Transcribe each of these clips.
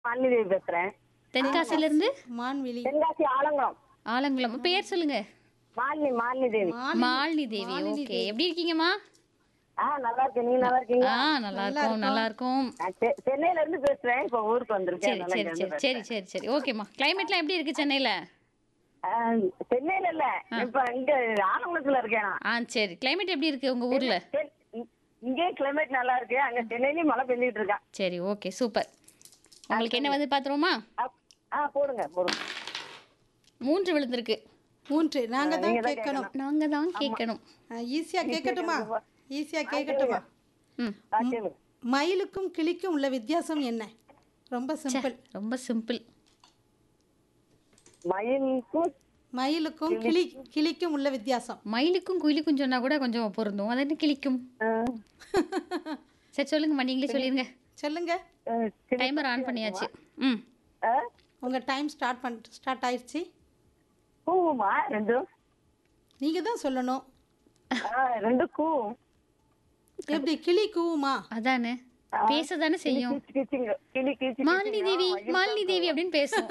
மாலினி பேசுறேன் தென்காசில இருந்து மான்விழி தென்காசி ஆலங்குளம் ஆலங்குளம் பேர் சொல்லுங்க மாலினி மாலினி தேவி மாலினி தேவி ஓகே எப்படி இருக்கீங்கம்மா ஆ நல்லா இருக்கேன் நீங்க நல்லா இருக்கீங்க ஆ நல்லா இருக்கும் நல்லா இருக்கும் நான் செ- சென்னையில இருந்து பேசுறேன் இப்ப ஊருக்கு வந்திருக்கேன் சரி அதனால சரி இங்க சரி வந்து சரி சரி சரி ஓகேம்மா கிளைமேட்லாம் எப்படி இருக்கு சென்னையில ஆ, சென்னையில இல்ல இப்ப இங்க ஆலங்குளத்துல இருக்கேன் நான் ஆ சரி கிளைமேட் எப்படி இருக்கு உங்க ஊர்ல சென்- இ- இங்கேயும் கிளைமேட் நல்லா இருக்கு அங்க சென்னையிலயும் மழை பெஞ்சிட்டு இருக்கா சரி ஓகே சூப்பர் உங்களுக்கு என்ன வந்து பாத்துருவோமா ஆ போடுங்க போடுங்க மூன்று விழுந்திருக்கு மூன்று நாங்க தான் கேட்கணும் நாங்க தான் கேட்கணும் ஈஸியா கேட்கட்டுமா ஈஸியா கேட்கட்டுமா ம் ஆ, கேளுங்க. மயிலுக்கும் கிளிக்கும் உள்ள வித்தியாசம் என்ன ரொம்ப சிம்பிள் ரொம்ப சிம்பிள் மயிலுக்கும் மயிலுக்கும் கிளி கிளிக்கும் உள்ள வித்தியாசம் மயிலுக்கும் குயிலுக்கும் சொன்னா கூட கொஞ்சம் பொருந்தும் அது என்ன கிளிக்கும் ஆ, சரி சொல்லுங்கம்மா நீங்களே சொல்லிருங்க சொல்லுங்க ஆ, கிளி- டைமர் ஆன் பண்ணியாச்சு ம் ஆ, உங்க டைம் ஸ்டார்ட் பண் ஸ்டார்ட் ஆயிடுச்சு கூவுமா ரெண்டும் நீங்க தான் சொல்லணும் ஆ, ரெண்டும் கூவும் எப்படி கிளி கூவுமா அதானே பேசதானே செய்யும் கீச்சு கீச்சுங்க கிளி கீச்சு மாலினி தேவி மாலினி தேவி அப்படின்னு பேசும்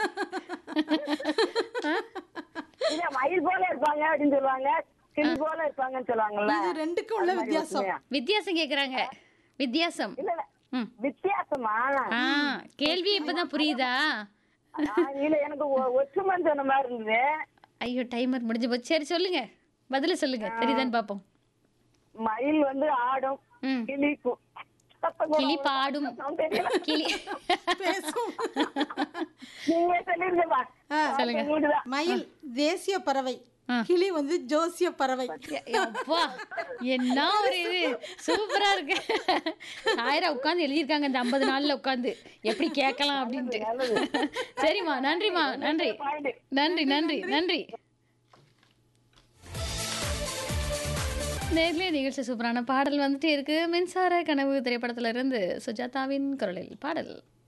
இல்ல மயில் போல இருப்பாங்க அப்படின்னு சொல்லுவாங்க கிளி போல இருப்பாங்கன்னு சொல்லுவாங்கல்ல இது ரெண்டுக்கும் உள்ள வித்தியாசம் வித்தியாசம் கேக்குறாங்க வித்தியாசம் இல்ல இல்ல ம் வித்தியாசமா ஆ கேள்வி இப்பதான் புரியுதா ஆ, இல்ல எனக்கு ஒ- ஒற்றுமைன்னு சொன்ன மாதிரி இருந்தது ஐயோ டைமர் முடிஞ்சு போச்சு சரி சொல்லுங்க பதில சொல்லுங்க தெரியுதான்னு பாப்போம் மயில் வந்து ஆடும் ம் கிளி கூ- சத்தம் போடும். கிளி பாடும் சத்தம் தெரியல. கிளி பேசும் நீங்க சொல்லிருங்கப்பா ஆ, சொல்லுங்க. உங்களுக்குதான். மயில் தேசிய பறவை ஆ. கிளி வந்து ஜோசிய பறவை அப்பா என்ன ஒரு இது சூப்பரா இருக்கு சாயரா உட்காந்து எழுதியிருக்காங்க இந்த ஐம்பது நாள்ல உட்காந்து எப்படி கேட்கலாம் அப்படின்ட்டு சரிம்மா நன்றிம்மா நன்றி பாயிண்ட் நன்றி நன்றி நன்றி நேர்லயே நிகழ்ச்சி சூப்பரான பாடல் வந்துட்டே இருக்கு மின்சார கனவு திரைப்படத்துல இருந்து சுஜாதாவின் குரலில் பாடல்